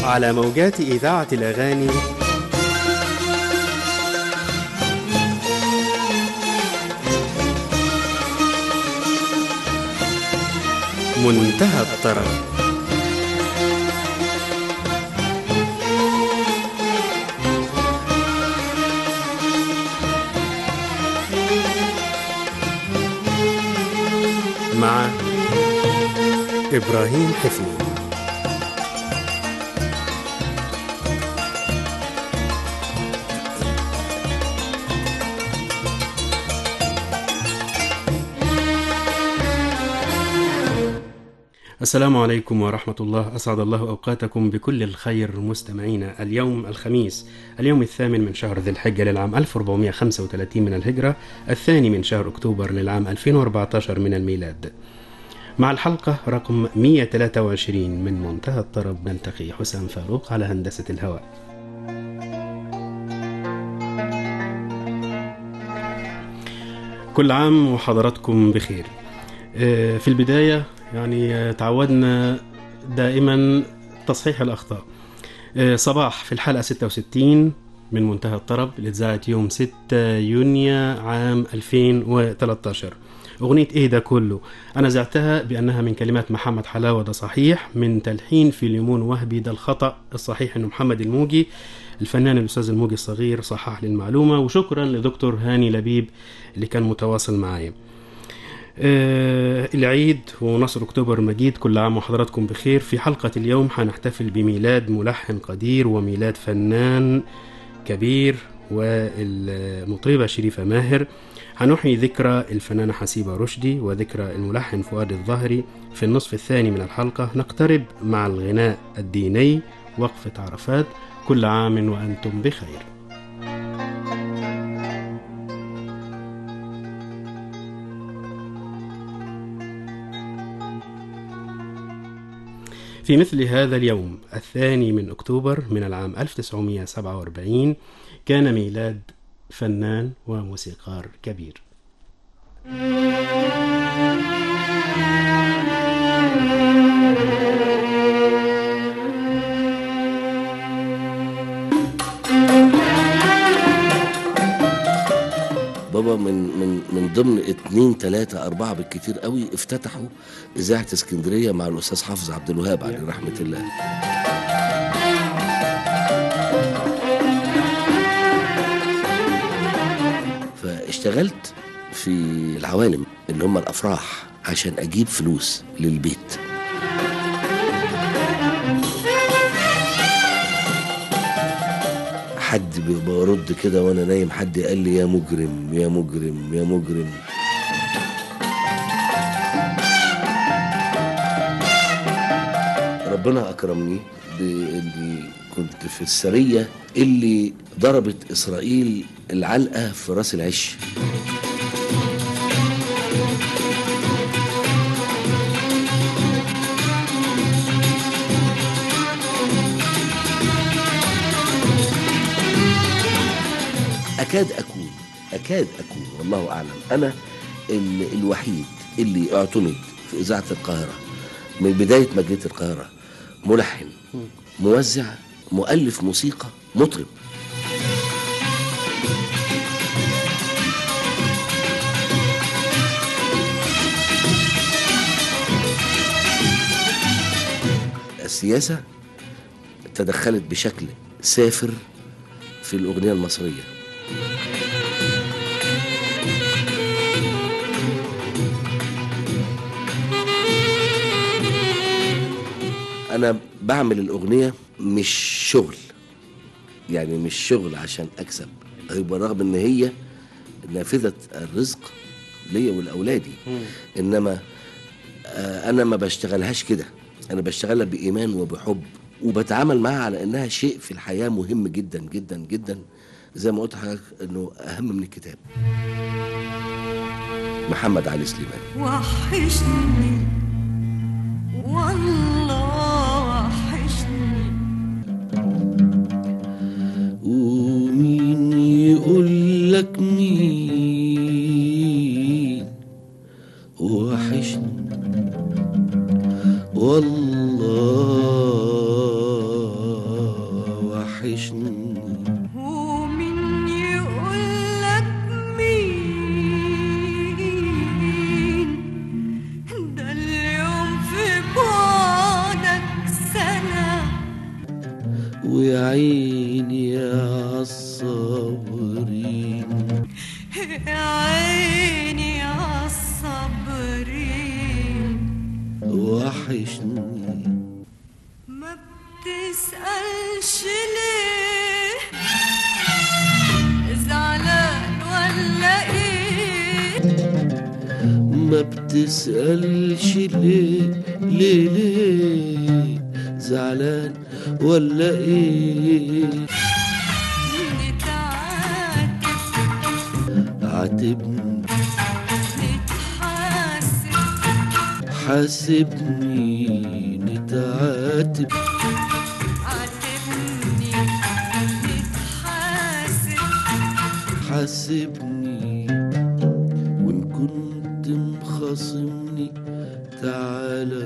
على موجات إذاعة الأغاني منتهى الطرب مع إبراهيم حفني السلام عليكم ورحمة الله أسعد الله أوقاتكم بكل الخير مستمعينا اليوم الخميس اليوم الثامن من شهر ذي الحجة للعام 1435 من الهجرة الثاني من شهر أكتوبر للعام 2014 من الميلاد مع الحلقة رقم 123 من منتهى الطرب نلتقي حسام فاروق على هندسة الهواء كل عام وحضراتكم بخير آه، في البداية يعني آه، تعودنا دائما تصحيح الأخطاء آه، صباح في الحلقة 66 من منتهى الطرب اللي اتذاعت يوم 6 يونيو عام 2013 أغنية إيه ده كله أنا زعتها بأنها من كلمات محمد حلاوة ده صحيح من تلحين فيليمون وهبي ده الخطأ الصحيح إنه محمد الموجي الفنان الأستاذ الموجي الصغير صحح لي المعلومة وشكرا لدكتور هاني لبيب اللي كان متواصل معايا آه، العيد ونصر أكتوبر مجيد كل عام وحضراتكم بخير في حلقة اليوم هنحتفل بميلاد ملحن قدير وميلاد فنان كبير والمطربة شريفة ماهر هنحيي ذكرى الفنانة حسيبة رشدي وذكرى الملحن فؤاد الظهري في النصف الثاني من الحلقة نقترب مع الغناء الديني وقفة عرفات كل عام وأنتم بخير في مثل هذا اليوم الثاني من أكتوبر من العام 1947 كان ميلاد فنان وموسيقار كبير بابا من من من ضمن اتنين تلاتة أربعة بالكتير قوي افتتحوا إذاعة اسكندرية مع الأستاذ حافظ عبد الوهاب عليه رحمة الله فاشتغلت في العوالم اللي هم الأفراح عشان أجيب فلوس للبيت حد ب- برد كده وانا نايم حد قال لي يا مجرم يا مجرم يا مجرم ربنا اكرمني باني كنت في السريه اللي ضربت اسرائيل العلقه في راس العش اكاد اكون اكاد اكون والله اعلم انا ال- الوحيد اللي اعتمد في اذاعه القاهره من بدايه مجلة القاهره ملحن موزع مؤلف موسيقى مطرب السياسه تدخلت بشكل سافر في الاغنيه المصريه انا بعمل الاغنيه مش شغل يعني مش شغل عشان اكسب يبقى رغم ان هي نافذه الرزق ليا ولاولادي انما آه، انا ما بشتغلهاش كده انا بشتغلها بايمان وبحب وبتعامل معاها على انها شيء في الحياه مهم جدا جدا جدا زي ما قلت لحضرتك انه اهم من الكتاب محمد علي سليمان وحشني والله وحشني ومين يقول لك مين وحشني والله ويا عيني يا الصابرين يا عيني عالصابرين وحشني ما بتسألش ليه زعلان ولا ايه ما بتسألش ليه ليه ليه زعلان ولا ايه نتعاتب عاتبني نتحاسب حاسبني نتعاتب عاتبني نتحاسب حاسبني وان كنت مخاصمني تعالى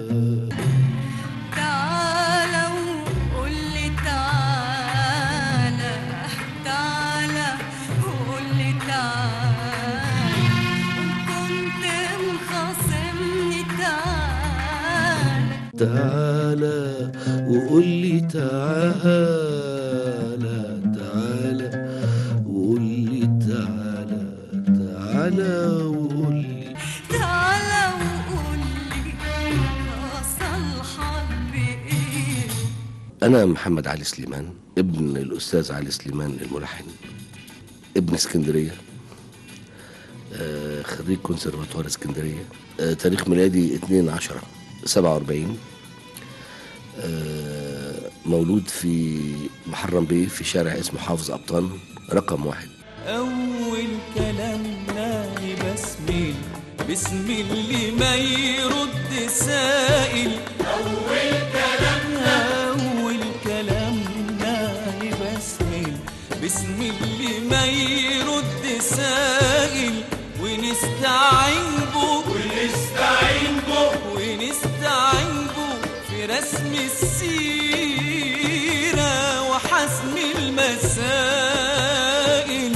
تعالى وقول لي تعالى تعالى وقول لي تعالى كنت مخاصمني تعالى تعالى وقول لي تعالى تعالى وقول لي تعالى تعالى وقول لي تعالى وقول لي أصلحك بإيه أنا محمد علي سليمان ابن الأستاذ علي سليمان الملحن ابن اسكندرية آه، خريج كونسرفاتوار اسكندرية آه، تاريخ ميلادي 2 10 47 آه، مولود في محرم بيه في شارع اسمه حافظ أبطال رقم واحد أول كلامنا بسميل بسم اللي ما يرد سائل أول كلامنا أول كلامنا بسميل بسم اللي ما يرد سائل ونستعين به ونستعين به ونستعين به في رسم السيرة وحسم المسائل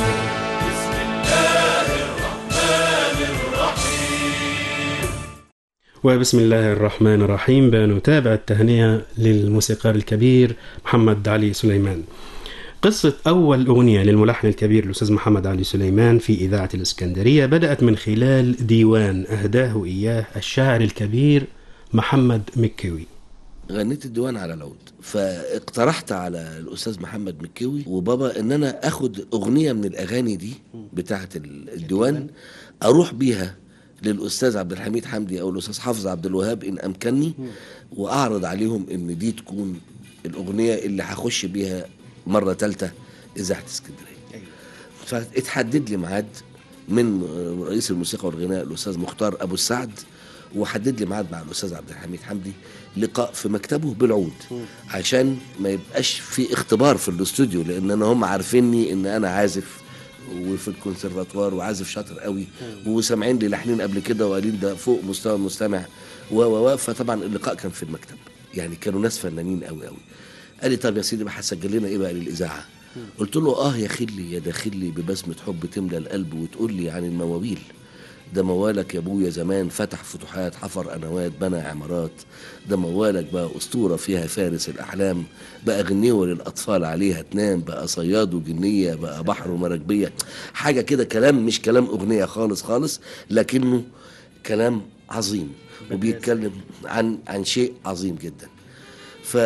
وبسم الله الرحمن الرحيم بنتابع التهنئة للموسيقار الكبير محمد علي سليمان قصة أول أغنية للملحن الكبير الأستاذ محمد علي سليمان في إذاعة الإسكندرية بدأت من خلال ديوان أهداه إياه الشاعر الكبير محمد مكوي غنيت الديوان على العود فاقترحت على الاستاذ محمد مكيوي وبابا ان انا اخد اغنيه من الاغاني دي بتاعه ال- الديوان اروح بيها للاستاذ عبد الحميد حمدي او الاستاذ حافظ عبد الوهاب ان امكنني واعرض عليهم ان دي تكون الاغنيه اللي هخش بيها مره ثالثه اذاعه اسكندريه فاتحدد لي ميعاد من رئيس الموسيقى والغناء الاستاذ مختار ابو السعد وحدد لي ميعاد مع الاستاذ عبد الحميد حمدي لقاء في مكتبه بالعود عشان ما يبقاش في اختبار في الاستوديو لان انا هم عارفيني ان انا عازف وفي الكونسرفاتوار وعازف شاطر قوي وسامعين لي لحنين قبل كده وقالين ده فوق مستوى المستمع و و و فطبعا اللقاء كان في المكتب يعني كانوا ناس فنانين قوي قوي قال لي طب يا سيدي بقى هتسجل لنا ايه بقى للاذاعه قلت له اه يا خلي يا داخلي ببسمة حب تملى القلب وتقول لي عن المواويل ده موالك يا ابويا زمان فتح فتوحات حفر قنوات بنى عمارات ده موالك بقى اسطوره فيها فارس الاحلام بقى غنيوه للاطفال عليها تنام بقى صياد وجنيه بقى بحر ومراكبيه حاجه كده كلام مش كلام اغنيه خالص خالص لكنه كلام عظيم وبيتكلم عن عن شيء عظيم جدا ف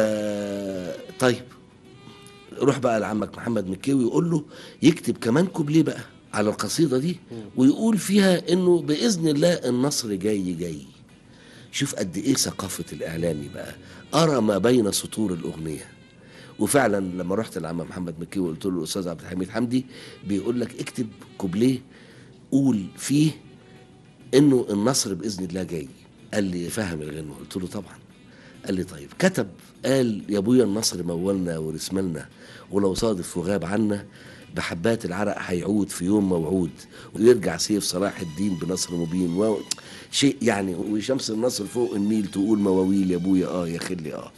طيب روح بقى لعمك محمد مكيوي ويقول له يكتب كمان كوبليه بقى على القصيده دي ويقول فيها انه باذن الله النصر جاي جاي شوف قد ايه ثقافه الاعلامي بقى ارى ما بين سطور الاغنيه وفعلا لما رحت لعم محمد مكي وقلت له الاستاذ عبد الحميد حمدي بيقول لك اكتب كوبليه قول فيه انه النصر باذن الله جاي قال لي فهم الغنوه قلت له طبعا قال لي طيب كتب قال يا ابويا النصر مولنا ورسملنا ولو صادف وغاب عنا بحبات العرق هيعود في يوم موعود ويرجع سيف صلاح الدين بنصر مبين و... شيء يعني وشمس النصر فوق النيل تقول مواويل يا ابويا اه يا خلي اه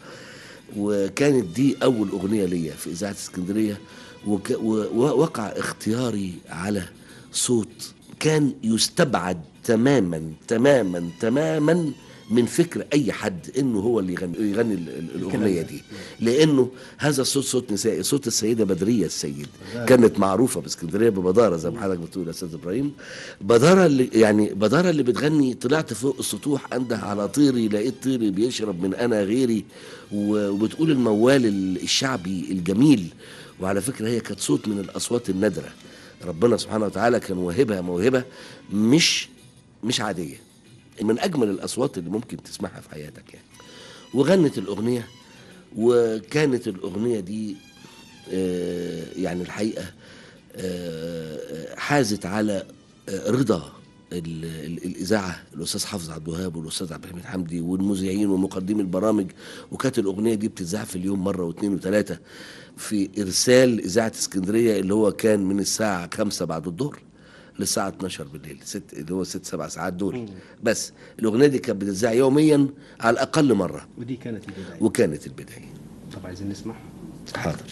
وكانت دي اول اغنيه ليا في اذاعه اسكندريه وك... و... ووقع اختياري على صوت كان يستبعد تماما تماما تماما من فكر اي حد انه هو اللي يغني, يغني ال- ال- الاغنيه دي لانه هذا الصوت صوت نسائي صوت السيده بدريه السيد كانت معروفه باسكندريه ببداره زي ما حضرتك بتقول يا استاذ ابراهيم بداره اللي يعني بداره اللي بتغني طلعت فوق السطوح انده على طيري لقيت طيري بيشرب من انا غيري و- وبتقول الموال ال- الشعبي الجميل وعلى فكره هي كانت صوت من الاصوات النادره ربنا سبحانه وتعالى كان واهبها موهبه مش مش عاديه من اجمل الاصوات اللي ممكن تسمعها في حياتك يعني وغنت الاغنيه وكانت الاغنيه دي آه، يعني الحقيقه آه، حازت على آه، رضا ال- ال- الاذاعه الاستاذ حافظ عبد الوهاب والاستاذ عبد الحميد حمدي والمذيعين ومقدمي البرامج وكانت الاغنيه دي بتتذاع في اليوم مره واثنين وثلاثه في ارسال اذاعه اسكندريه اللي هو كان من الساعه 5 بعد الظهر للساعه 12 بالليل ست اللي هو ست سبع ساعات دول بس الاغنيه دي كانت بتتذاع يوميا على الاقل مره ودي كانت البدايه وكانت البدايه طب عايزين نسمع حاضر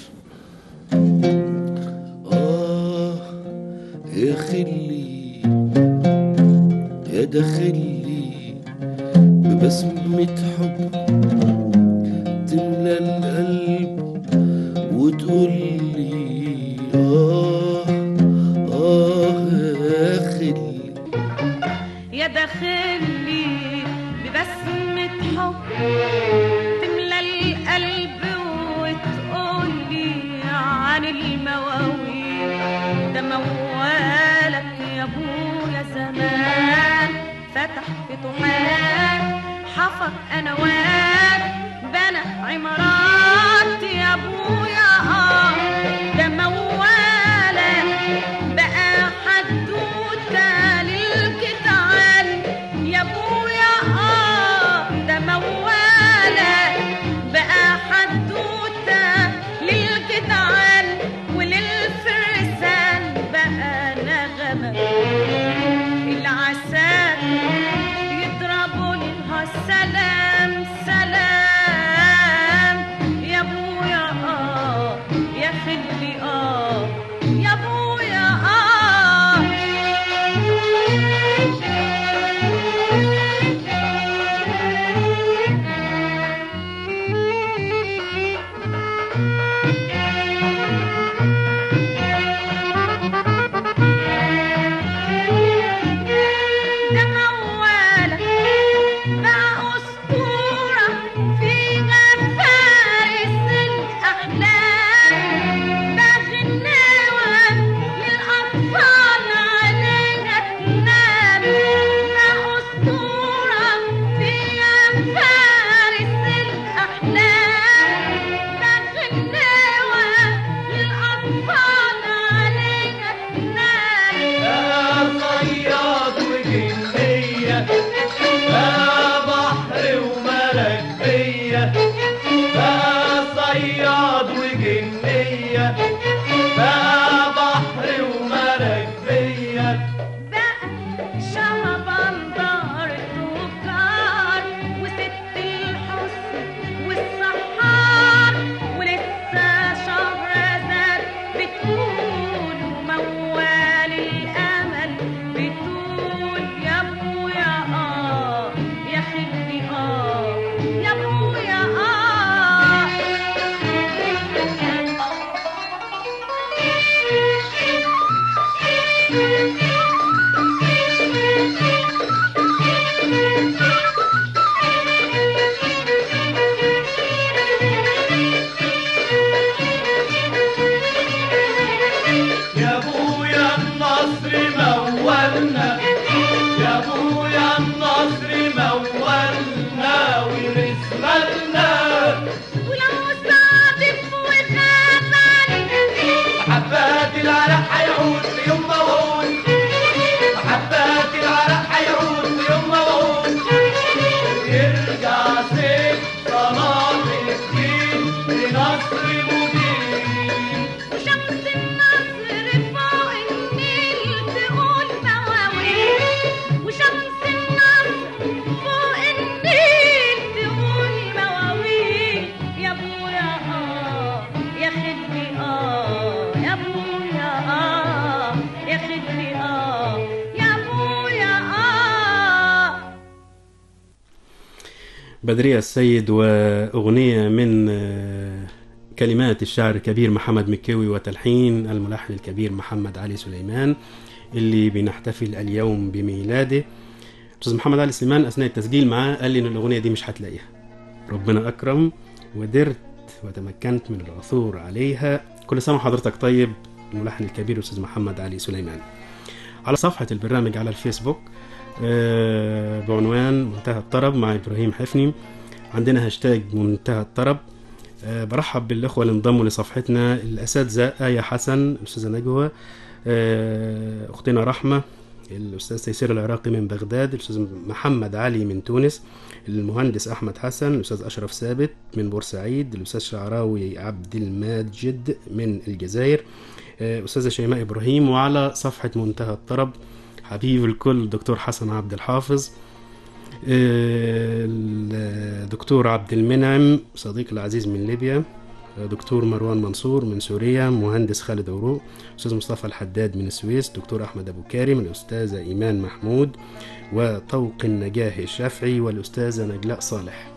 آه يا خلي يا دخلي ببسمة حب تملى القلب وتقول لي آه آه يا خلي يا داخلي ببسمة حب تملى القلب وتقولي عن المواويل ده موالك يا ابويا زمان فتح فتوحات حفر انوات بنى عمارات يا ابويا اه ده موالك بقى حدوته للجدعان يا ابويا اه ده موالك بقى حدوته للجدعان وللفرسان بقى نغمه العساك يضربوا لها سلام سلام يا ابويا اه يا خلي اه يا ابويا اه ده موالك بقى أسطورة فيها فارس الأحلام بقى غناوة للأطفال عليها تنام بقى أسطورة فيها فارس الأحلام بقى غناوة للأطفال عليها تنام صياد وجنية بقى بحر وملكية بقى صياد وجنية بقى بحر وملكية بقى شهبندر التجار وست الحسن والسحار ولسه شهرزاد بتقول وموال الامل بتقول يا ابويا اه يا خلي اه يا ابويا يا ابويا النصر مولنا يا ابويا النصر مولنا ورسملنا ولو صادف وخافني محبات العرق حيعود في يوم موعود محبات العرق حيعود في يوم موعود يرجع سيف صلاح الدين لنصر مبين وشمس النصر فوق النيل تقول مواويل وشمس النصر فوق النيل تقول مواويل بدرية السيد وأغنية من آه، كلمات الشاعر الكبير محمد مكاوي وتلحين الملحن الكبير محمد علي سليمان اللي بنحتفل اليوم بميلاده أستاذ محمد علي سليمان أثناء التسجيل معاه قال لي إن الأغنية دي مش هتلاقيها ربنا أكرم ودرت وتمكنت من العثور عليها كل سنة وحضرتك طيب الملحن الكبير الأستاذ محمد علي سليمان على صفحة البرنامج على الفيسبوك آه، بعنوان منتهى الطرب مع إبراهيم حفني عندنا هاشتاج منتهى الطرب آه، برحب بالإخوة اللي انضموا لصفحتنا الأساتذة آية حسن الأستاذة نجوى آه، أختنا رحمة الأستاذ تيسير العراقي من بغداد الأستاذ محمد علي من تونس المهندس أحمد حسن الأستاذ أشرف ثابت من بورسعيد الأستاذ شعراوي عبد الماجد من الجزائر آه، أستاذة شيماء إبراهيم وعلى صفحة منتهى الطرب حبيب الكل دكتور حسن عبد الحافظ آه، الدكتور عبد المنعم صديق العزيز من ليبيا آه، دكتور مروان منصور من سوريا مهندس خالد عروق أستاذ مصطفى الحداد من السويس دكتور أحمد أبو كارم الأستاذة إيمان محمود وطوق النجاه الشافعي والأستاذة نجلاء صالح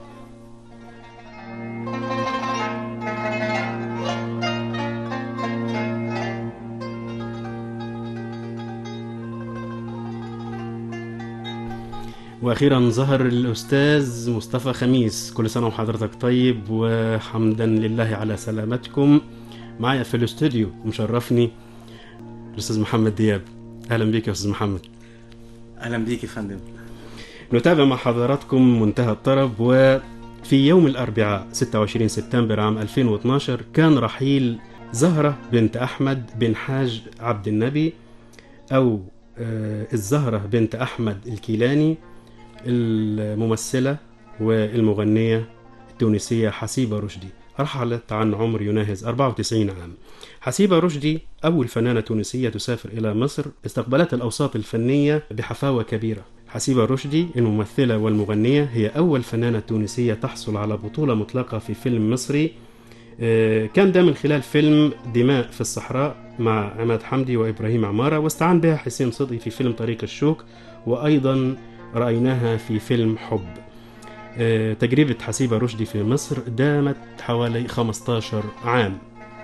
واخيرا ظهر الاستاذ مصطفى خميس كل سنه وحضرتك طيب وحمدا لله على سلامتكم معايا في الاستوديو مشرفني الاستاذ محمد دياب اهلا بيك يا استاذ محمد اهلا بيك يا فندم نتابع مع حضراتكم منتهى الطرب وفي يوم الأربعاء 26 سبتمبر عام 2012 كان رحيل زهرة بنت أحمد بن حاج عبد النبي أو آه، الزهرة بنت أحمد الكيلاني الممثلة والمغنية التونسية حسيبة رشدي رحلت عن عمر يناهز 94 عام حسيبة رشدي أول فنانة تونسية تسافر إلى مصر استقبلت الأوساط الفنية بحفاوة كبيرة حسيبة رشدي الممثلة والمغنية هي أول فنانة تونسية تحصل على بطولة مطلقة في فيلم مصري آه، كان ده من خلال فيلم دماء في الصحراء مع عماد حمدي وإبراهيم عمارة واستعان بها حسين صدقي في فيلم طريق الشوك وأيضا رأيناها في فيلم حب آه، تجربة حسيبة رشدي في مصر دامت حوالي 15 عام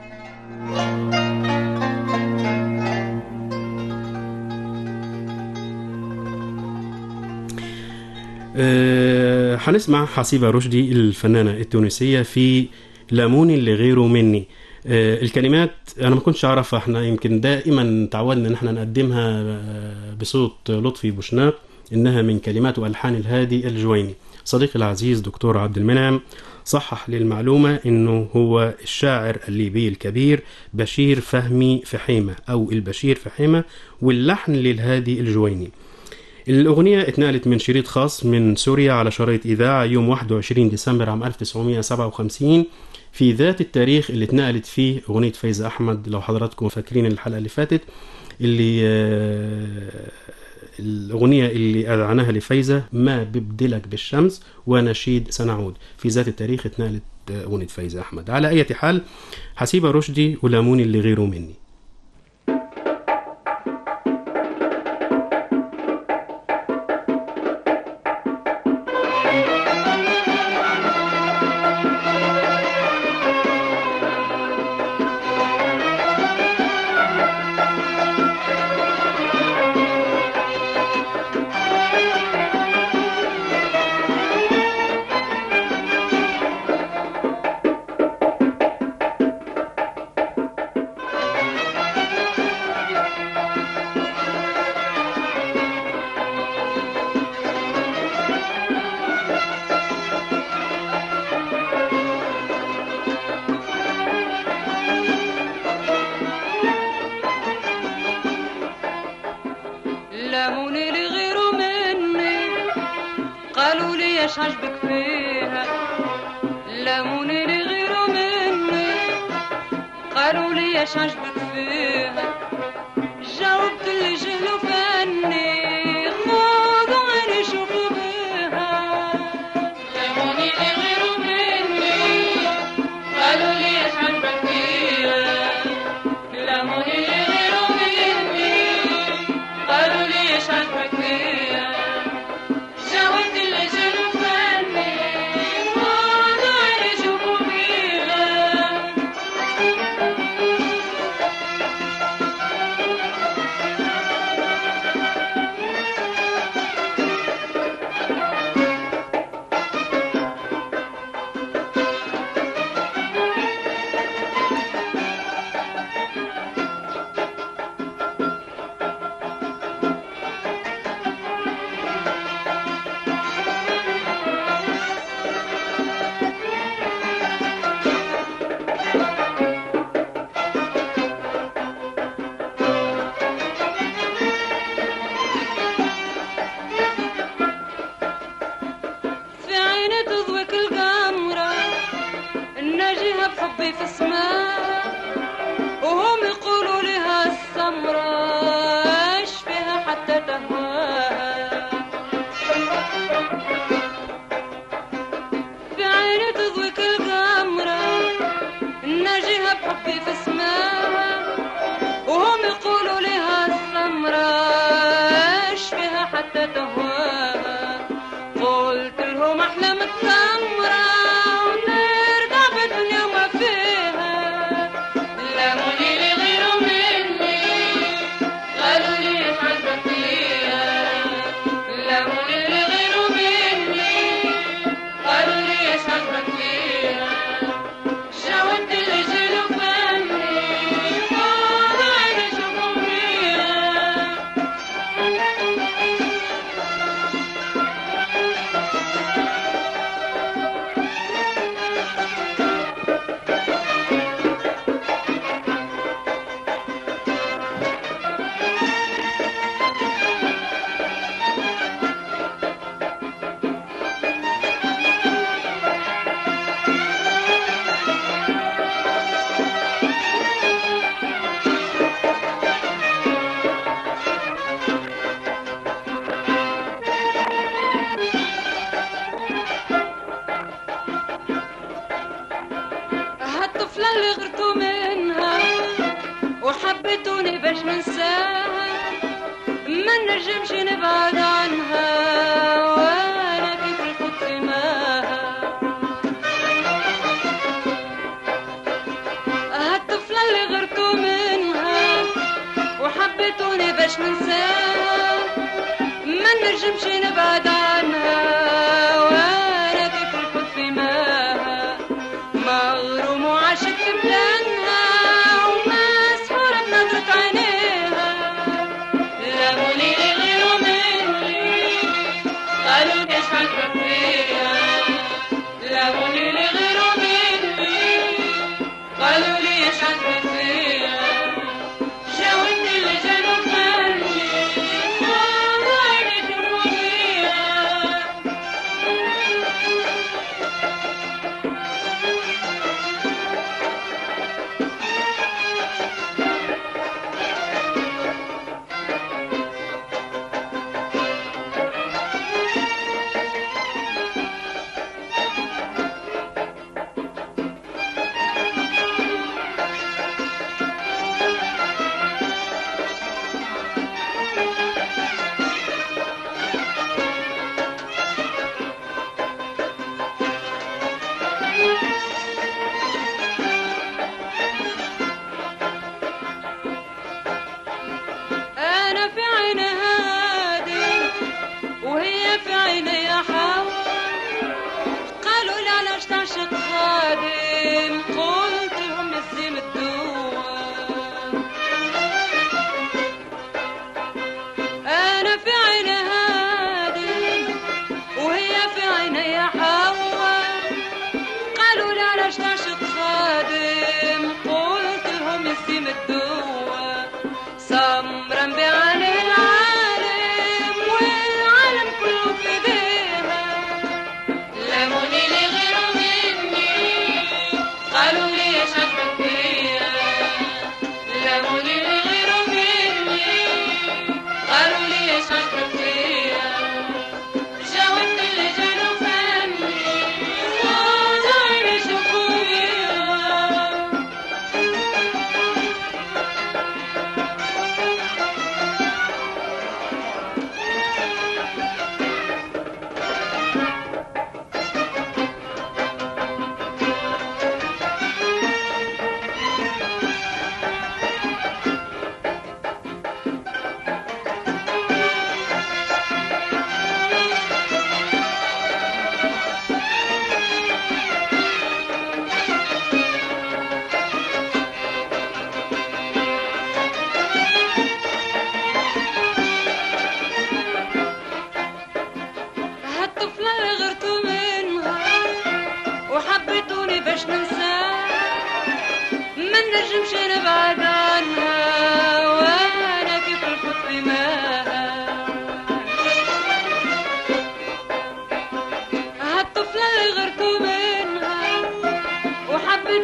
آه، هنسمع حسيبة رشدي الفنانة التونسية في لاموني اللي غيره مني آه، الكلمات انا ما كنتش اعرفها احنا يمكن دائما تعودنا ان احنا نقدمها آه، بصوت لطفي بوشناق انها من كلمات والحان الهادي الجويني صديقي العزيز دكتور عبد المنعم صحح للمعلومة انه هو الشاعر الليبي الكبير بشير فهمي فحيمة او البشير فحيمة واللحن للهادي الجويني الأغنية اتنقلت من شريط خاص من سوريا على شرايط إذاعة يوم 21 ديسمبر عام 1957 في ذات التاريخ اللي اتنقلت فيه أغنية فايزة أحمد لو حضراتكم فاكرين الحلقة اللي فاتت اللي آه، الأغنية اللي أذعناها لفايزة ما ببدلك بالشمس ونشيد سنعود في ذات التاريخ اتنقلت آه، أغنية فايزة أحمد على أي حال حسيبة رشدي ولاموني اللي غيره مني لاموني لي غيره مني قالوا لي ايش عجبك فيها لاموني لي غيره مني قالوا لي ايش عجبك فيها جاوبت اللي جهلوا فني خذوا عيني شوفوا بيها لاموني لي غيره مني قالوا لي ايش عجبك فيها لاموني لي غيره مني قالوا لي ايش عجبك فيها جاوبت اللي جنوا فني ناجيها بحبي في سماها وهم يقولوا لها السمرة ايش فيها حتى تهواها في عيني تضوي كل قمرة ناجيها بحبي في سماها وهم يقولوا لها السمرة ايش فيها حتى تهواها قلت لهم احلام التمرة ونرجع بالدنيا ما فيها لموني لي غيره مني قالوا لي ايش عندك فيها لموني لي غيره مني قالوا لي ايش عندك فيها شاورت اللي جيلوا فني فوق عيني شوفوا فيها هالطفلة اللي غرتوا منها وحبيتوني باش ننساها ما نجمش نبعد عنها وانا كيف القدس ماها هالطفلة اللي غرتوا منها وحبيتوني باش ننساها ما نجمش نبعد عنها وانا كيف القدس ماها مغروم وعشقت بلانها ومسحورة بنظرة عينيها لموني لي غيره مني قالوا لي ايش عجبك فيها لموني لي غيره مني قالوا لي ايش عجبك فيها شاورت اللي جنوا فني والله عيني شوفوا فيها أنا في عين هادي وهي في عيني حوا قالوا لي علاش تعشق خادم قلت لهم نسيم الدواء أنا في عين هادي وهي في عيني حوا قالوا لي علاش تعشق خادم قلت لهم نسيم الدواء سمرا بعلي العالم والعالم كله في ايديها لموني لي غيره مني قالوا لي ايش عجبك فيها لموني لي غيره مني قالوا لي ايش عجبك فيها جاوبت اللي جانوا فني وعيني شوفوا فيها هالطفلة اللي غرتوا منها وحبيتوني باش ننساها ما نجمش نبعد عنها وانا كيف الفوت في ماها هالطفلة اللي غرتوا منها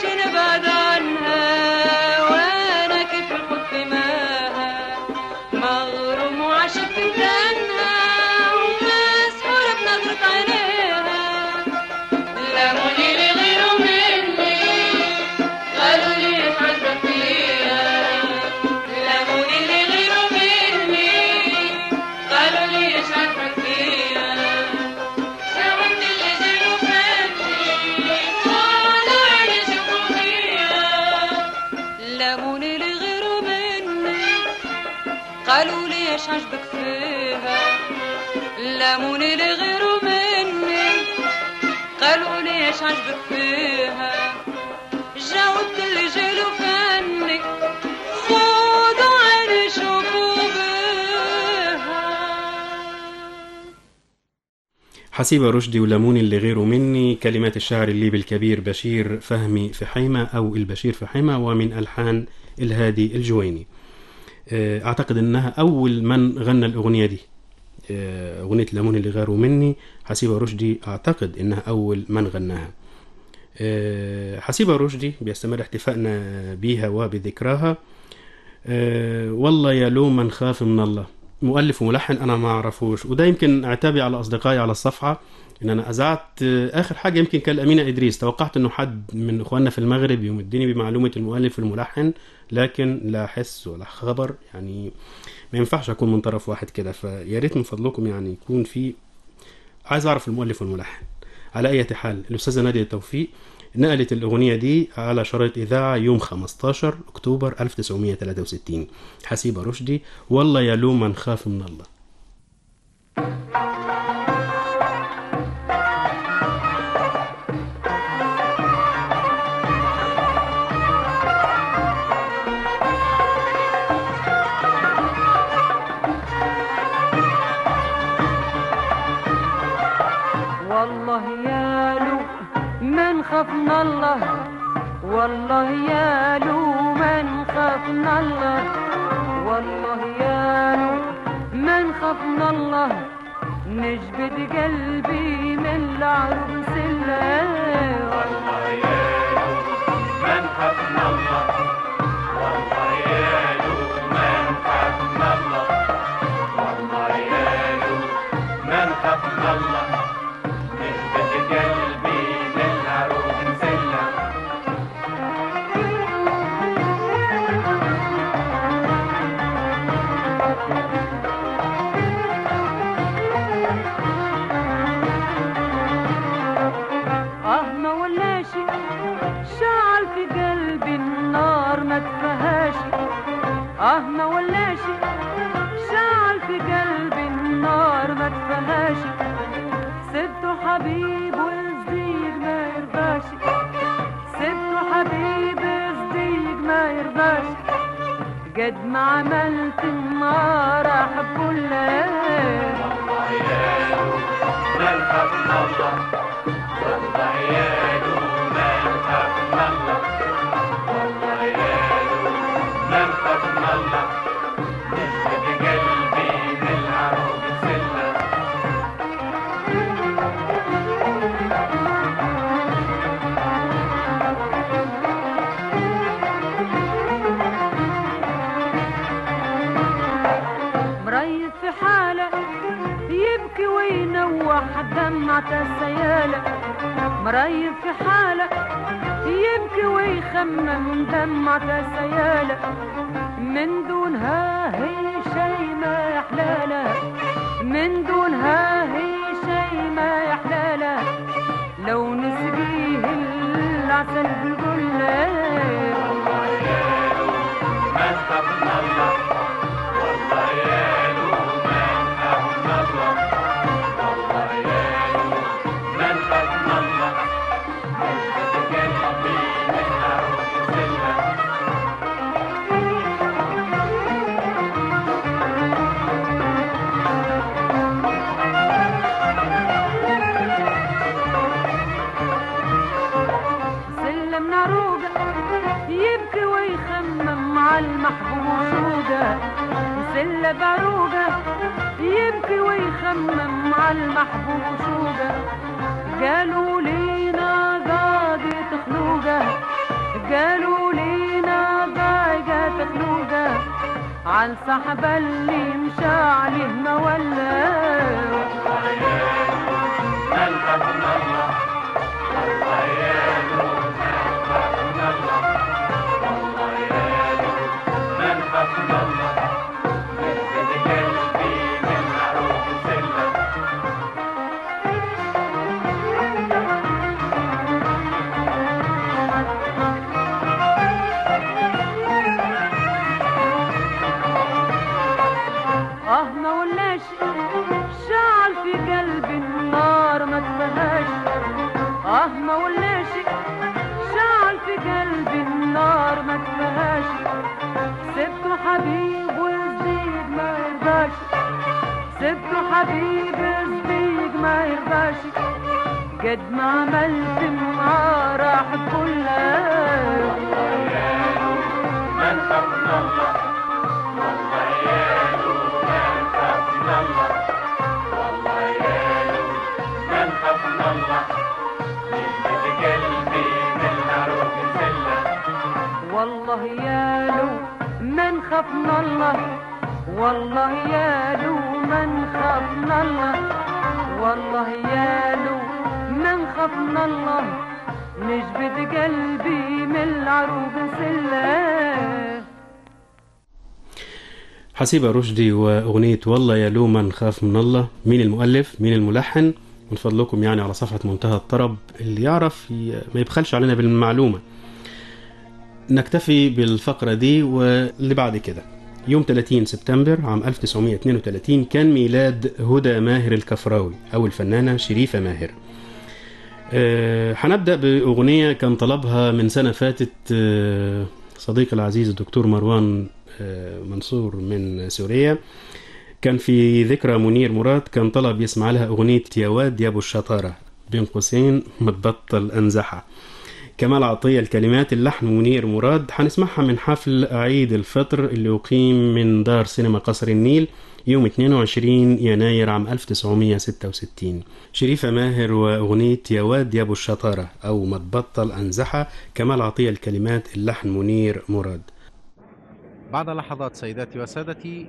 نجمش نبعد عنها وانا كيف الخد في ماها مغروم وعاشق في مكانها ومسحورة بنظرة عينيها لموني لغيره مني قالوا لي اتعذب فيها لموني لغيره مني قالوا لي ايش عارفك فيها ساوت اللي زيرو فاتني طالع عيني شوفوا فيها لموني لغيره مني قالوا لي ايش عجبك فيها لموني لغيره مني قالوا لي ايش عجبك فيها جاوبت اللي جاله فني خدوا عيني شوفوا بها حسيبة رشدي ولموني اللي غيره مني كلمات الشاعر الليبي الكبير بشير فهمي فحيمة أو البشير فحيمة ومن ألحان الهادي الجويني آه، أعتقد أنها أول من غنى الأغنية دي آه، أغنية لموني اللي غيره مني حسيبة رشدي أعتقد أنها أول من غناها آه، حسيبة رشدي بيستمر احتفائنا بيها وبذكراها آه، والله يا لوم من خاف من الله مؤلف وملحن انا ما اعرفوش وده يمكن اعتابي على اصدقائي على الصفحه ان انا اذعت آه، اخر حاجه يمكن كان امينه ادريس توقعت انه حد من اخواننا في المغرب يمدني بمعلومه المؤلف والملحن لكن لا حس ولا خبر يعني ما ينفعش اكون من طرف واحد كده فيا ريت من فضلكم يعني يكون في عايز اعرف المؤلف والملحن على اي حال الاستاذه ناديه توفيق نقلت الأغنية دي على شرايط إذاعة يوم 15 أكتوبر 1963 حسيبة رشدي والله يا لوم من خاف من الله والله يا لو من خفنا الله والله يا لو من خفنا الله والله يا لو من خفنا الله نجبد قلبي من العروس الله والله يا لو من خفنا الله والله يا لو من خفنا الله والله يا لو من خفنا الله نثبت قلبي للعروس مسلم اه ما ولاش شعل في قلبي النار ما تفهاش اه ما ولاش شعل في قلبي النار ما تفهاش سبته حبيب والصديق ما يرضاش سبته حبيب والصديق ما يرضاش قد ما عملت النار احب الله والله يا لو من خفنا الله والله يا لو من خفنا الله والله يا لو من خفنا الله نثبت قلبي للعروس مسلم مريض في حالة يبكي وينوح دمعة السيالة مريض في حالة يبكي ويخمم دمعة السيالة من دونها هي شي ما يحلاله من دونها هي شي ما يحلاله لو نسقيه العسل بالقله والله يا لو من خفنا الله والله يا لو من خفنا الله والله يا لو من خفنا الله نثبت قلبي للعروس مسلم سلم ناروقة يبكي ويخمم مع المحبوب شوقة سلة باروقة يبكي ويخمم مع المحبوب شوقة قالوا لينا زادت خلوقة عن صاحب اللي مشى عليه ما ولا من خاف من الله والله يالو من خاف من الله والله يالو من خاف من الله مثل قلبي من عروق سلة اه ما ولاش شعل في قلبي النار ما تفهاش اه ما ولاش شعل في قلبي النار ما تفهاش سبته حبيب والزيد ما يرضاش سبته حبيب والزيد ما يرضاش قد ما عملت معاه راح كلها من خاف من الله والله يالو من خاف من الله والله يالو من خاف من الله مثل قلبي من عروق سلة والله يا لو من خاف من الله والله يا لو من خاف من الله والله يا لو من خاف من الله نجبد قلبي من العروق سله حسيبة رشدي وأغنية والله يا لو من خاف من الله مين المؤلف مين الملحن من فضلكم يعني على صفحة منتهى الطرب اللي يعرف ي- ما يبخلش علينا بالمعلومة نكتفي بالفقرة دي واللي بعد كده يوم 30 سبتمبر عام 1932 كان ميلاد هدى ماهر الكفراوي أو الفنانة شريفة ماهر آه، هنبدأ بأغنية كان طلبها من سنة فاتت آه، صديقي العزيز الدكتور مروان آه، منصور من سوريا كان في ذكرى منير مراد كان طلب يسمع لها أغنية يا واد يا أبو الشطارة بين قوسين متبطل أنزحة كمال عطية الكلمات اللحن منير مراد هنسمعها من حفل عيد الفطر اللي أقيم من دار سينما قصر النيل يوم 22 يناير عام 1966 شريفة ماهر وأغنية يا واد يا أبو الشطارة أو ما تبطل أنزحة كمال عطية الكلمات اللحن منير مراد بعد لحظات سيداتي وسادتي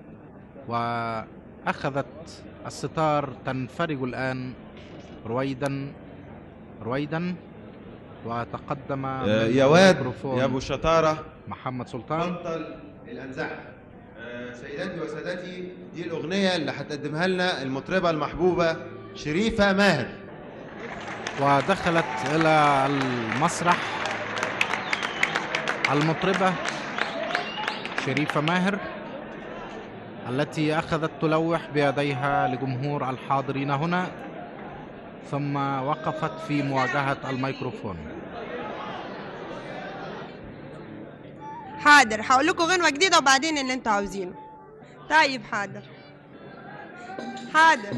وأخذت الستار تنفرج الآن رويدا رويدا وتقدم آه، من يا واد الميكروفون يا ابو شطاره محمد سلطان بطل الانزعه آه، سيداتي وسادتي دي الاغنيه اللي هتقدمها لنا المطربه المحبوبه شريفه ماهر ودخلت إلى المسرح المطربة شريفة ماهر التي أخذت تلوح بيديها لجمهور الحاضرين هنا ثم وقفت في مواجهة الميكروفون حاضر هقول لكم غنوة جديدة وبعدين اللي انتوا عاوزينه طيب حاضر حاضر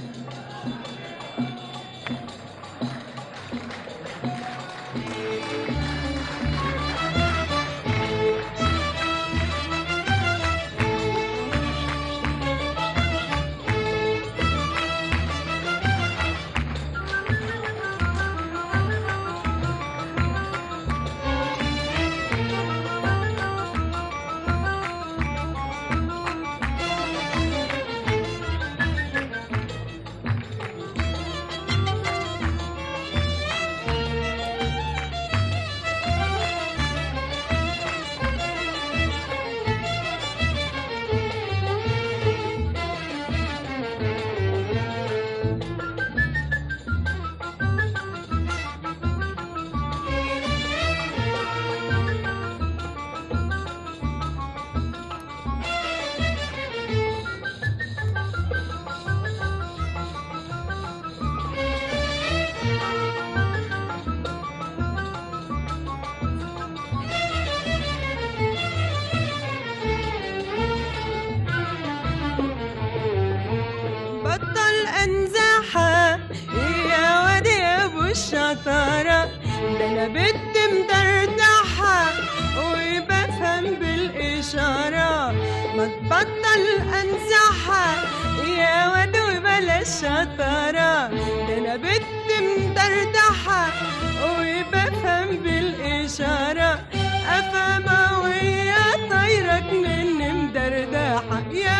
بطل انزاحة يا واد يا ابو الشطارة ده انا بنت مدردحة وبفهم بالاشارة ما تبطل انزاحة يا واد وبلاش شطارة ده انا بنت مدردحة وبفهم بالاشارة افهم ويا طايرك من مدردحة مدردحة يا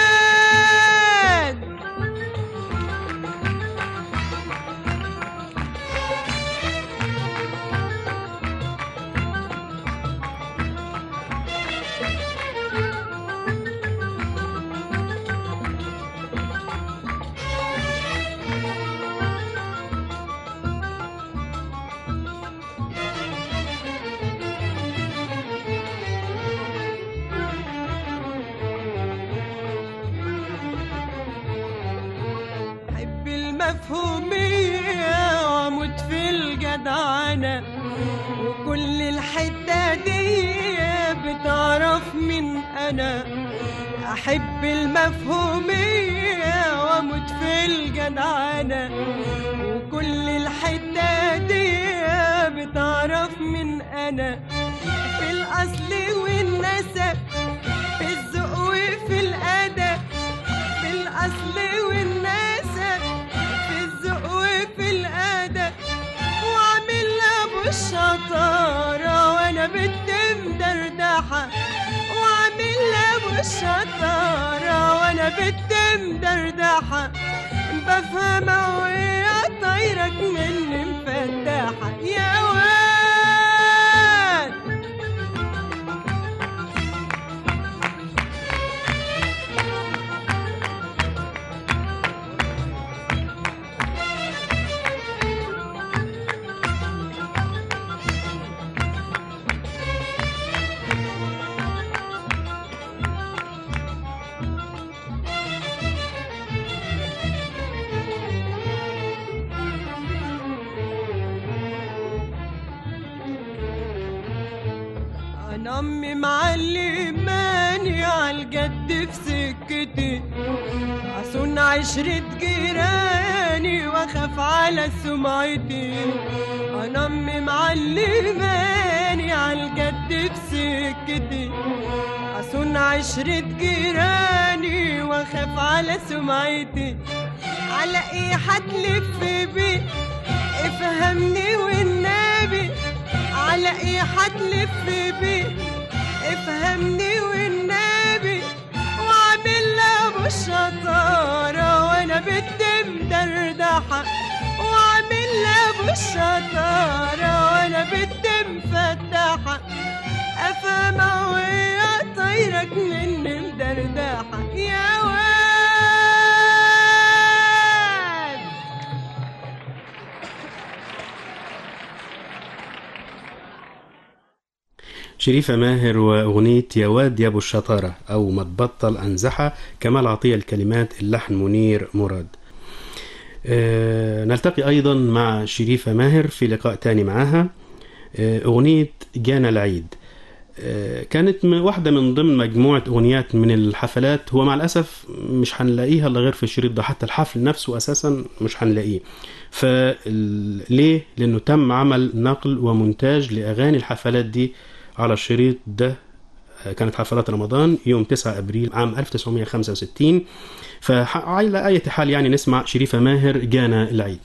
واد حب المفهومية واموت في الجدعنة وكل الحتة دي بتعرف من أنا أحب المفهومية واموت في الجدعنة وكل الحتة دي بتعرف من أنا في الأصل والنسب في الذوق وفي الأدب في الأصل والنسب في الذوق وفي الأدب وعامل أبو الشطارة وأنا بنت مدردحة وعامل أبو الشطارة وأنا بنت مدردحة بفهم وهي طايرك مني مفتحة يا واد انا امي معلماني عالجد في سكتي عصون عشرة جيراني واخاف على سمعتي انا امي معلماني عالجد في سكتي عصون عشرة جيراني واخاف على سمعتي على ايه هتلف بيه افهمني والنبي على ايه هتلف بيه افهمني والنبي واعمل ابو الشطارة وانا بنت مدردحة واعمل ابو الشطارة وانا بنت مفتحة افهم وهي طايرك مني مدردحة يا واد شريفة ماهر وأغنية يا واد يا أبو الشطارة أو ما تبطل أنزحة كمال عطية الكلمات اللحن منير مراد آه نلتقي أيضا مع شريفة ماهر في لقاء تاني معاها آه أغنية جانا العيد آه كانت م- واحدة من ضمن مجموعة أغنيات من الحفلات هو مع الأسف مش هنلاقيها إلا غير في الشريط ده حتى الحفل نفسه أساسا مش هنلاقيه فليه؟ لأنه تم عمل نقل ومونتاج لأغاني الحفلات دي على الشريط ده آه، كانت حفلات رمضان يوم 9 ابريل عام 1965 فعلى اي حال يعني نسمع شريفه ماهر جانا العيد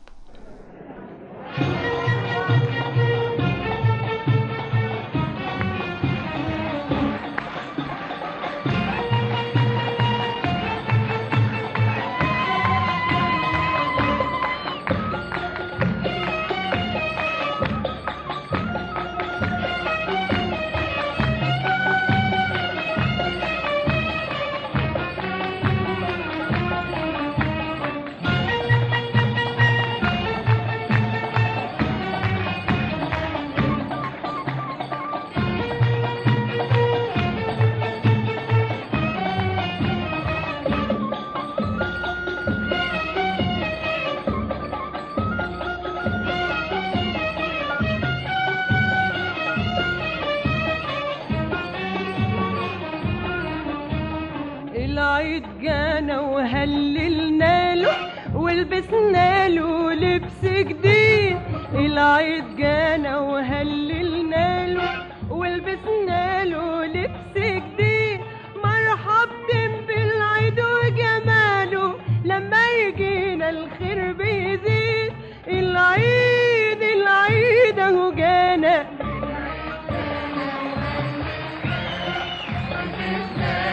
العيد جانا وهللنا له ولبسنا له لبس جديد العيد جانا وهللنا له ولبسنا له لبس جديد مرحبا بالعيد وجماله لما يجينا الخير بيزيد العيد العيد اهو جانا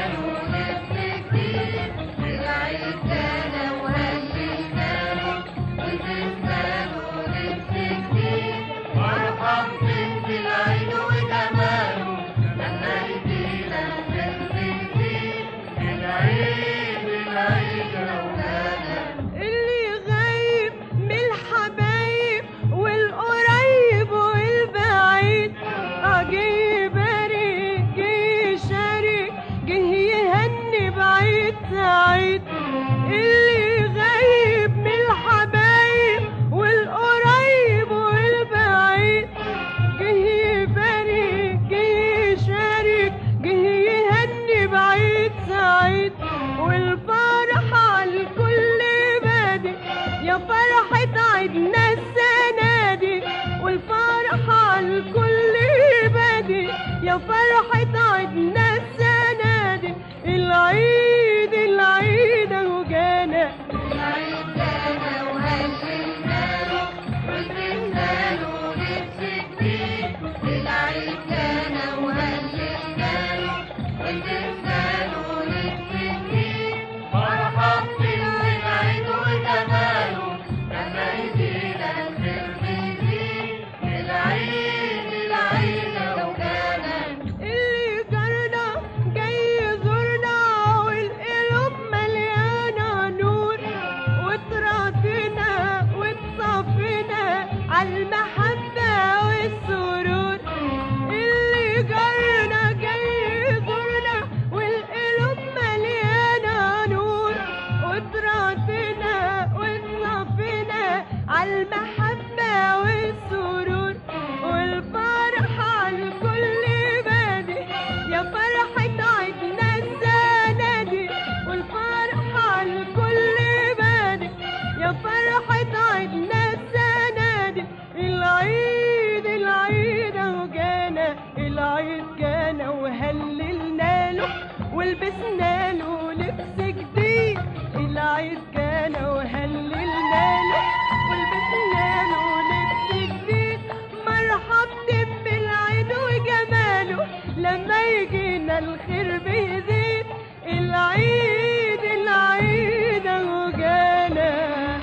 فرحة عيدنا السنة دي والفرحة الكل بادي يا فرحة عيدنا السنة دي العيد العيد اهو جانا العيد جانا وهللنا له ولبسنا له لبس جديد العيد جانا وهللنا له ولبسنا له لبس جديد فرحة بسن العيد وجماله لما يجينا الخير بيزيد العيد العيد لو كان اللي جرنا جاي يزورنا والقلوب مليانة نور وتراتنا وتصفنا عالمحبة والسرور اللي جرنا جاي يزورنا والقلوب مليانة نور وتراتنا وتصفنا عالمحبة والسرور والفرحة الكل بادي يا فرحة عيدنا السنة دي والفرحة الكل بادي يا فرحة عيدنا السنة دي العيد العيد اهو جانا العيد جانا وهللنا له ولبسنا له لبس جديد العيد جانا وهللنا له ولبسنا له لبس جديد مرحبا بالعيد وجماله لما يجينا الخير بيزيد العيد العيد اهو جانا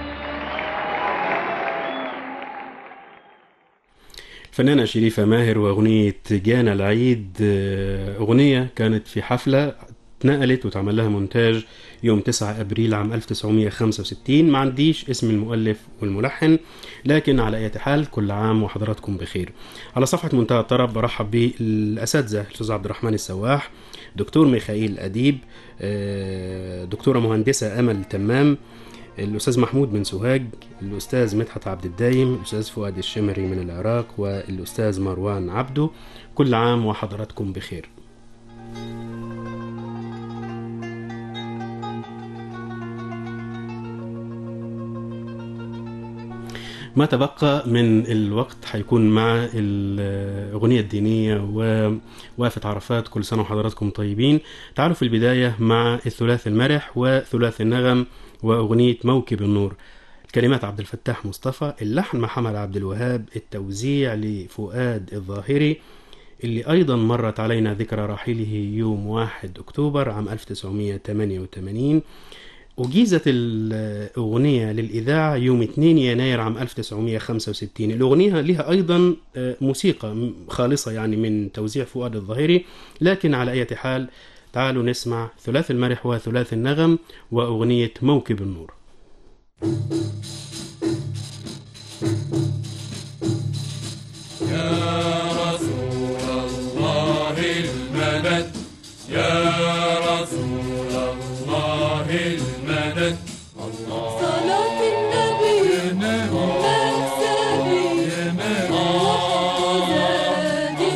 الفنانة شريفة ماهر وأغنية جانا العيد آه، أغنية كانت في حفلة اتنقلت واتعمل لها مونتاج يوم 9 أبريل عام 1965 ما عنديش اسم المؤلف والملحن لكن على أي حال كل عام وحضراتكم بخير على صفحة منتهى الطرب برحب بالأساتذة الأستاذ عبد الرحمن السواح دكتور ميخائيل أديب آه، دكتورة مهندسة أمل تمام الأستاذ محمود بن سوهاج الأستاذ مدحت عبد الدايم الأستاذ فؤاد الشمري من العراق والأستاذ مروان عبده كل عام وحضراتكم بخير ما تبقى من الوقت حيكون مع الأغنية الدينية ووقفة عرفات كل سنة وحضراتكم طيبين تعالوا في البداية مع الثلاث المرح وثلاث النغم وأغنية موكب النور الكلمات عبد الفتاح مصطفى اللحن محمد عبد الوهاب التوزيع لفؤاد الظاهري اللي أيضا مرت علينا ذكرى رحيله يوم 1 أكتوبر عام 1988 أجيزت الأغنية للإذاعة يوم 2 يناير عام 1965 الأغنية لها أيضا آه، موسيقى خالصة يعني من توزيع فؤاد الظاهري لكن على أي حال تعالوا نسمع ثلاث المرح وثلاث النغم وأغنية موكب النور رسول الله المدد يا رسول الله المدد الله صلاة النبي يا نبي مكسبي يا نبي وزاد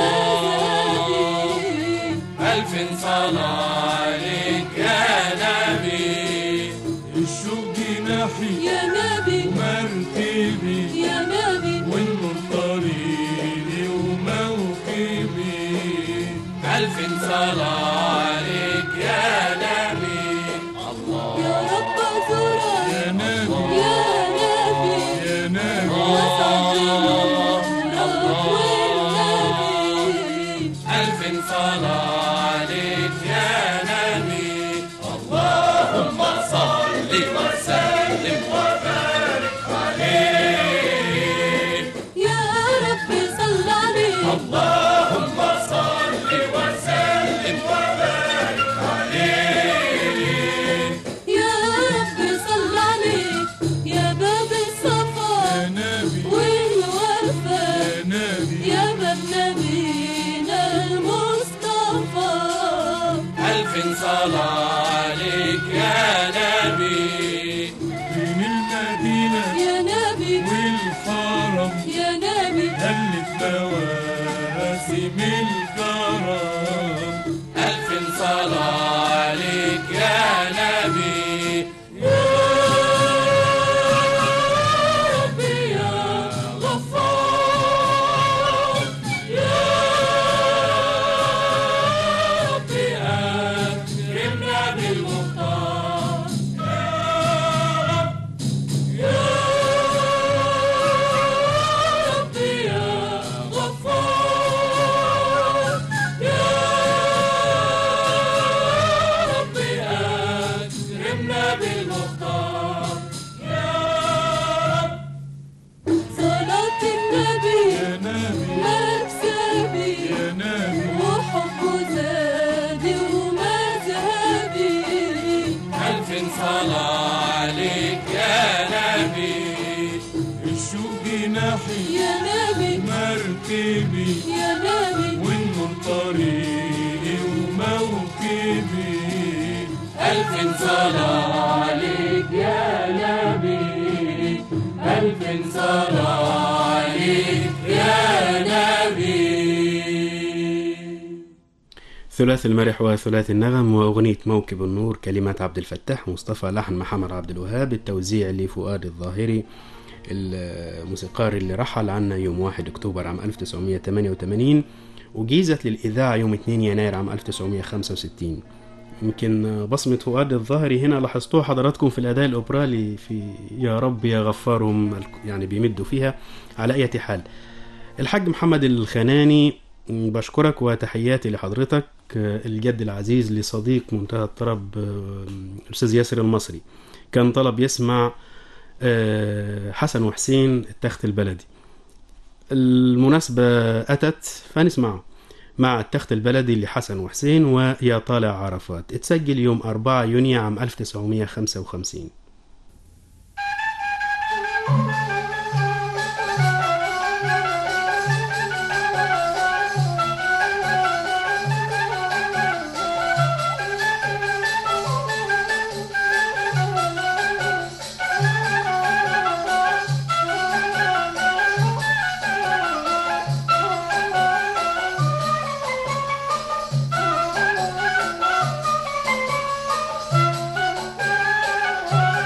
المزادي ألف صلاة عليك يا نبي الشوق جناحي يا نبي مركبي يا نبي والنور طريقي وموكبي ألف صلاة عليك يا نبي الله يا رب زرع يا نبي يا نبي يا نبي وسعد نورك والنبي ألف صلاة عليك يا نبي اللهم صل وسلم وبارك عليه يا رب صل عليه اللهم صل وسلم وبارك عليه يا رب صل عليه يا باب الصفا يا نبي والوفا يا نبي يا باب نبينا المصطفى ألف صلاة عليك يا نبي من المدينة يا نبي والحرم يا نبي هلت مواسم الكرم ألف صلاة عليك يا نبي الشوق جناحي يا نبي مركبي يا نبي والنور طريقي وموكبي ألف صلاة عليك يا نبي ألف صلاة عليك يا نبي ثلاث المرح وثلاث النغم وأغنية موكب النور كلمات عبد الفتاح مصطفى لحن محمد عبد الوهاب التوزيع لفؤاد الظاهري الموسيقار اللي رحل عنا يوم 1 أكتوبر عام 1988 وجيزت للإذاعة يوم 2 يناير عام 1965 يمكن بصمة فؤاد الظاهري هنا لاحظتوها حضراتكم في الأداء الأوبرالي في يا رب يا غفار هم يعني بيمدوا فيها على أي حال الحاج محمد الخناني بشكرك وتحياتي لحضرتك الجد العزيز لصديق منتهى الطرب الأستاذ ياسر المصري كان طلب يسمع حسن وحسين التخت البلدي المناسبة أتت فنسمعه مع التخت البلدي لحسن وحسين ويا طالع عرفات اتسجل يوم 4 يونيو عام 1955 Thank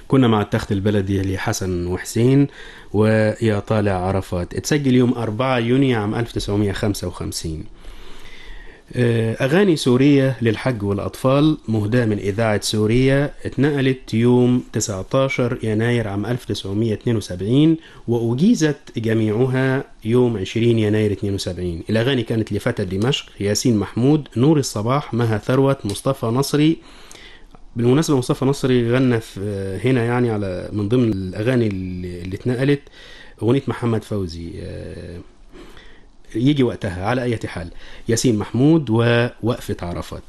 كنا مع التخت البلدي لحسن وحسين ويا طالع عرفات اتسجل يوم 4 يونيو عام 1955 آه، أغاني سورية للحج والأطفال مهداة من إذاعة سوريا اتنقلت يوم 19 يناير عام 1972 وأجيزت جميعها يوم 20 يناير 72 الأغاني كانت لفتى دمشق ياسين محمود نور الصباح مها ثروت مصطفى نصري بالمناسبة مصطفى نصري غنى في هنا يعني على من ضمن الأغاني اللي اللي اتنقلت أغنية محمد فوزي آه، يجي وقتها على أي حال ياسين محمود ووقفة عرفات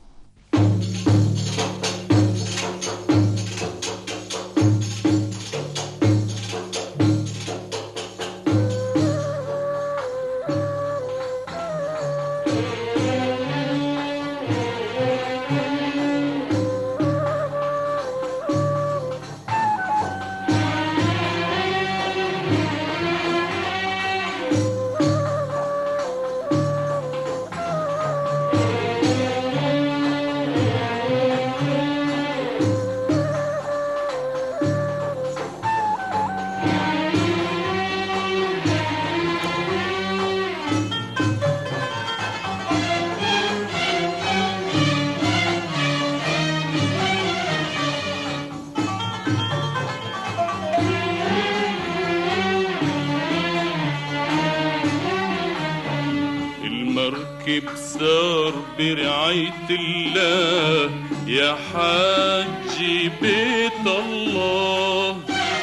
المركب سار برعاية الله يا حاج بيت الله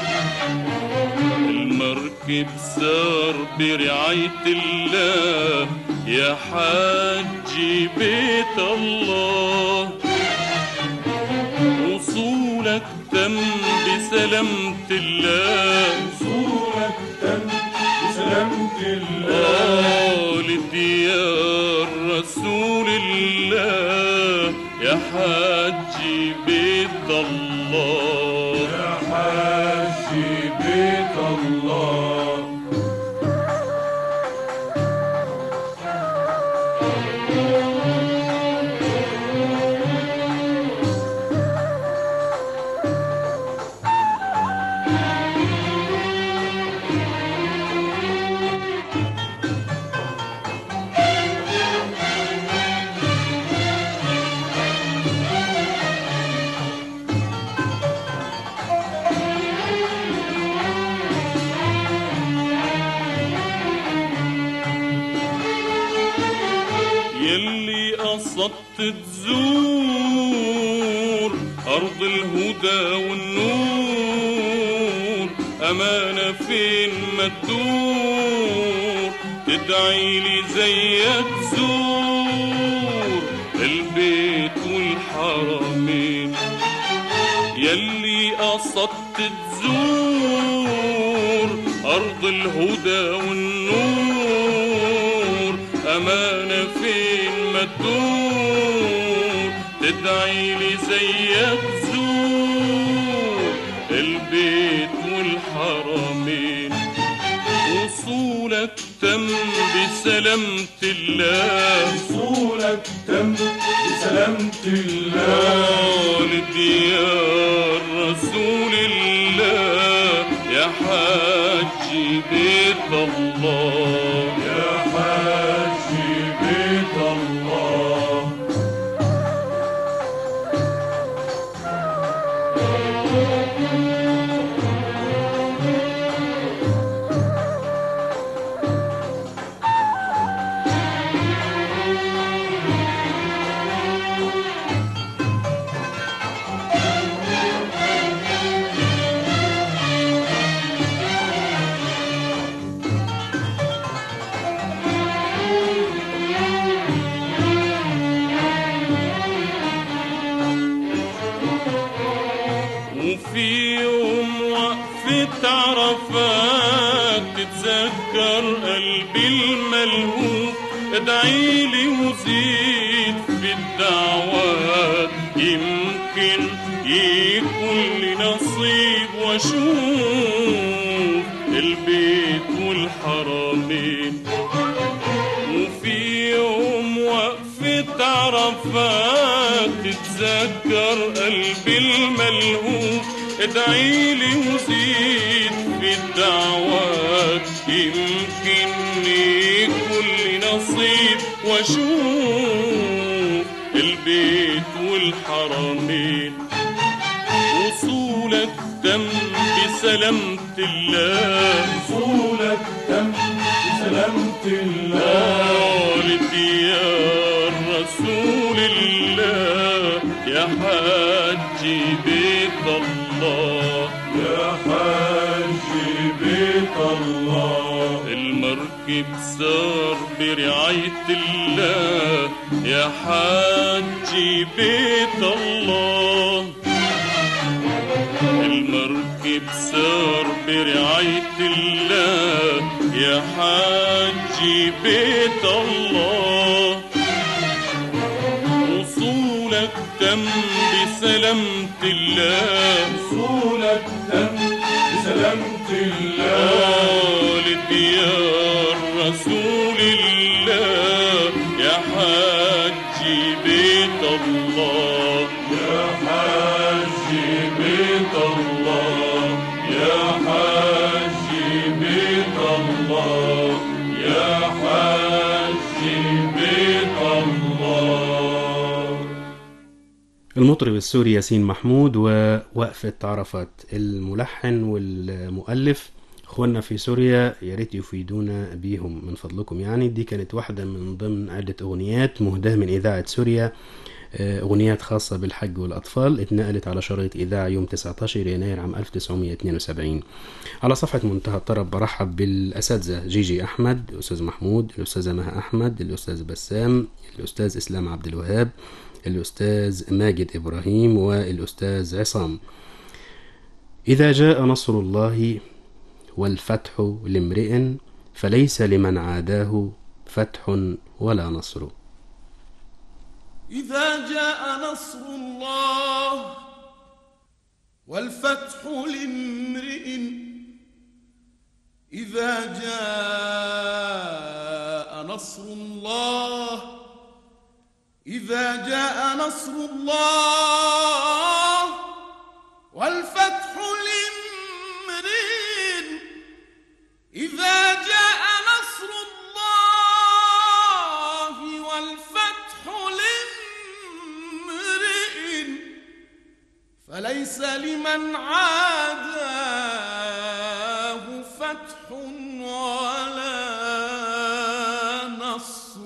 المركب سار برعاية الله يا حاج بيت الله وصولك تم بسلامة الله وصولك تم بسلامة الله لديار رسول الله يا حاج بيت الله يا حاج بيت الله يلي قصدت تزور أرض الهدى والنور أمانة فين ما تدور تدعي لي زيك زور البيت والحرمين يلي قصدت تزور أرض الهدى والنور أمانة فين ما تدور تدعي لي زيك زور البيت والحرمين وصولك تم بسلامة الله وصولك تم بسلامة الله لديار رسول الله يا حاج بيت الله يا حاج بيت الله وفي يوم وقفة عرفات تتذكر قلبي الملهوف ادعي لي وزيد في الدعوات يمكن يكون لي نصيب واشوف البيت والحرمين وفي يوم وقفة عرفات تتذكر قلبي الملهوف ادعي لي وزيد في الدعوات يمكن يكون لي نصيب واشوف البيت والحرمين وصولك تم بسلامة الله وصولك تم بسلامة الله لديار رسول الله يا حاج بيت الله يا حاج بيت الله المركب سار برعاية الله يا حاج بيت الله المركب سار برعاية الله يا حاج بيت الله وصولك تم بسلامة الله وصولك تم بسلامة الله لديار رسول الله يا حاج بيت الله يا حاج بيت الله يا حاج بيت الله يا حاج بيت الله المطرب السوري ياسين محمود ووقفة عرفات الملحن والمؤلف اخواننا في سوريا يا ريت يفيدونا بيهم من فضلكم يعني دي كانت واحدة من ضمن عدة أغنيات مهداة من إذاعة سوريا آه، أغنيات خاصة بالحج والأطفال اتنقلت على شريط إذاعة يوم 19 يناير عام 1972 على صفحة منتهى الطرب برحب بالأساتذة جيجي أحمد الأستاذ محمود الأستاذة مها أحمد الأستاذ بسام الأستاذ إسلام عبد الوهاب الأستاذ ماجد إبراهيم والأستاذ عصام إذا جاء نصر الله والفتح لامرئ فليس لمن عاداه فتح ولا نصر إذا جاء نصر الله والفتح لامرئ إذا جاء نصر الله إذا جاء نصر الله والفتح لامرئ إذا جاء نصر الله والفتح لامرئ فليس لمن عاداه فتح ولا نصر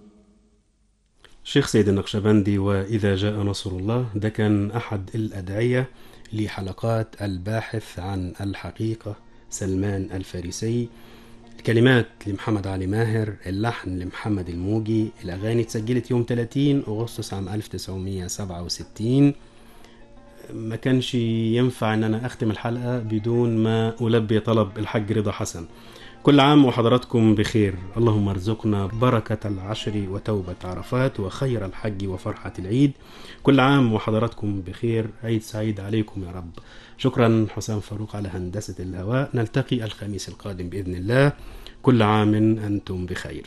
الشيخ سيد النقشبندي وإذا جاء نصر الله ده كان أحد الأدعية لحلقات الباحث عن الحقيقة سلمان الفارسي الكلمات لمحمد علي ماهر اللحن لمحمد الموجي الأغاني اتسجلت يوم 30 أغسطس عام 1967 ما كانش ينفع ان انا اختم الحلقة بدون ما ألبي طلب الحاج رضا حسن كل عام وحضراتكم بخير اللهم ارزقنا بركة العشر وتوبة عرفات وخير الحج وفرحة العيد كل عام وحضراتكم بخير عيد سعيد عليكم يا رب شكرا حسام فاروق على هندسة الهواء نلتقي الخميس القادم بإذن الله كل عام أنتم بخير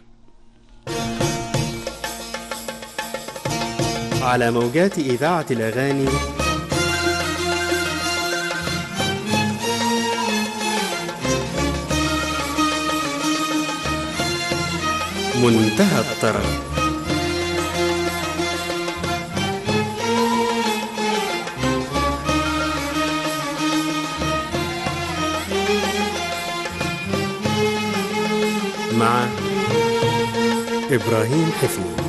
على موجات إذاعة الأغاني منتهى الطرب مع إبراهيم حفني